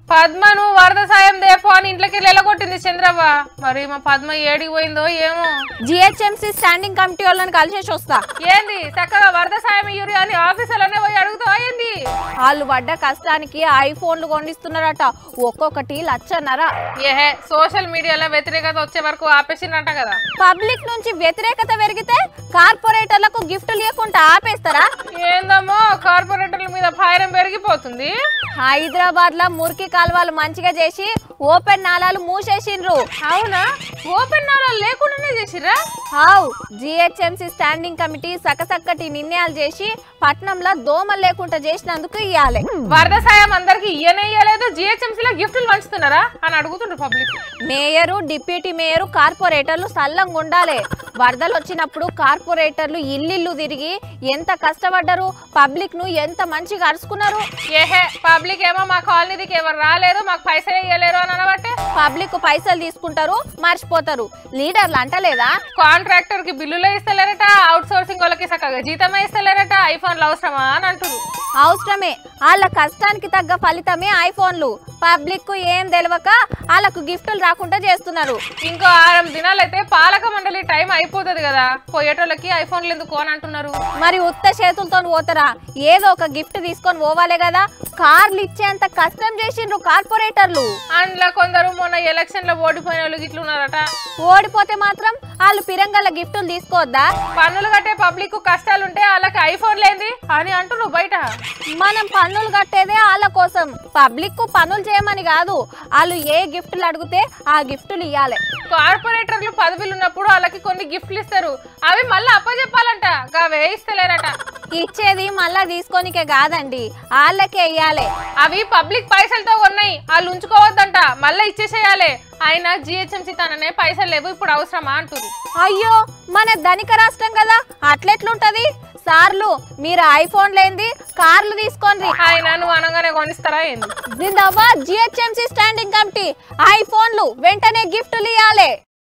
పద్మను వరద సాయం దేపో అని ఇంట్లోకి వెళ్ళగొట్టింది చంద్రవ్వ మరి మా పద్మ ఏడికి పోయిందో ఏమో జిహెచ్ఎంసీ స్టాండింగ్ కమిటీ వాళ్ళని కలిసేసి వస్తా ఏంది చక్కగా వరద సాయం ఇయ్యూరి అని ఆఫీసులోనే పోయి అడుగుతావా ఏంది వాళ్ళు పడ్డ కష్టానికి ఐఫోన్లు కొనిస్తున్నారట ఒక్కొక్కటి లచ్చన్నర ఏహే సోషల్ మీడియాలో వ్యతిరేకత వచ్చే వరకు ఆపేసిందంట కదా పబ్లిక్ నుంచి వ్యతిరేకత పెరిగితే కార్పొరేటర్లకు గిఫ్ట్లు ఇవ్వకుండా ఆపేస్తారా ఏందమ్మో కార్పొరేటర్ల మీద ఫైరం పెరిగిపోతుంది హైదరాబాద్ లో మురికి కాలువలు మంచిగా చేసి ఓపెన్ నాలాలు మూసేసిండ్రు అవునా ఓపెన్ నాలా లేకుండానే చేసిర్రా హావ్ జిహెచ్ఎంసీ స్టాండింగ్ కమిటీ సకసక్కటి నిర్ణయాలు చేసి పట్నంలో దోమలు లేకుండా చేసినందుకు ఇవ్వాలి వరద సాయం అందరికి ఇయ్యనే ఇయ్యలేదు జిహెచ్ఎంసీ లో గిఫ్ట్లు పంచుతున్నారా అని అడుగుతుండ్రు పబ్లిక్ మేయరు డిప్యూటీ మేయరు కార్పొరేటర్లు సల్లంగా ఉండాలి వరదలు వచ్చినప్పుడు కార్పొరేటర్లు ఇల్లిల్లు తిరిగి ఎంత కష్టపడ్డారు పబ్లిక్ ను ఎంత మంచిగా అరుచుకున్నారు ఏహే పబ్లిక్ ఏమో మా కాలనీకి ఎవరు రాలేరు మాకు పైసలు ఇయ్యలేరు అని అనబట్టే పబ్లిక్ పైసలు తీసుకుంటారు మర్చిపోతారు లీడర్లు అంటలేదా కాంట్రాక్టర్ కి బిల్లులే ఇస్తలేరట అవుట్ సోర్సింగ్ వాళ్ళకి చక్కగా జీతమే ఇస్తలేరట ఐఫోన్లు అవసరమా అని అంటారు అవసరమే వాళ్ళ కష్టానికి తగ్గ ఫలితమే ఐఫోన్లు పబ్లిక్ కు ఏం తెలియక వాళ్ళకు గిఫ్టులు రాకుండా చేస్తున్నారు ఇంకో ఆరం దినాలైతే పాలక మండలి టైం అయిపోతుంది కదా పోయేటోళ్ళకి ఐఫోన్లు ఎందుకు అని అంటున్నారు మరి ఉత్త చేతులతో పోతారా ఏదో ఒక గిఫ్ట్ తీసుకొని పోవాలే కదా కార్లు ఇచ్చేంత కష్టం చేసిండ్రు కార్పొరేటర్లు అందులో కొందరు మొన్న ఎలక్షన్ లో ఓడిపోయిన వాళ్ళు గిట్లు ఉన్నారట ఓడిపోతే మాత్రం వాళ్ళు పిరంగల గిఫ్టులు తీసుకోవద్దా పన్నులు కట్టే పబ్లిక్ కష్టాలుంటే వాళ్ళకి ఐఫోన్ లేంది అని అంటున్నారు బయట మనం పన్నులు కట్టేదే వాళ్ళ కోసం పబ్లిక్ కు పనులు చేయమని కాదు వాళ్ళు ఏ గిఫ్టులు అడిగితే ఆ గిఫ్టులు ఇవ్వాలి కార్పొరేటర్లు పదవులు ఉన్నప్పుడు వాళ్ళకి కొన్ని గిఫ్ట్లు ఇస్తారు అవి మళ్ళీ అప్పచెప్పాలంట అవే ఇస్తలేరట ఇచ్చేది మళ్ళా తీసుకోనికే కాదండి వాళ్ళకే ఇయ్యాలి అవి పబ్లిక్ పైసలతో ఉన్నాయి వాళ్ళు ఉంచుకోవద్దంట మళ్ళీ ఇచ్చేసేయాలి అయినా జిహెచ్ఎంసీ తననే పైసలు లేవు ఇప్పుడు అవసరమా అంటారు అయ్యో మన ధనిక రాష్ట్రం కదా అట్లెట్లుంటది సార్లు మీరు ఐఫోన్ లేంది కార్లు తీసుకోండి ఆయన నువ్వు అనగానే కొనిస్తారా ఏంది జిందాబాద్ జిహెచ్ఎంసీ స్టాండింగ్ కమిటీ ఐఫోన్లు వెంటనే గిఫ్టులు ఇవ్వాలి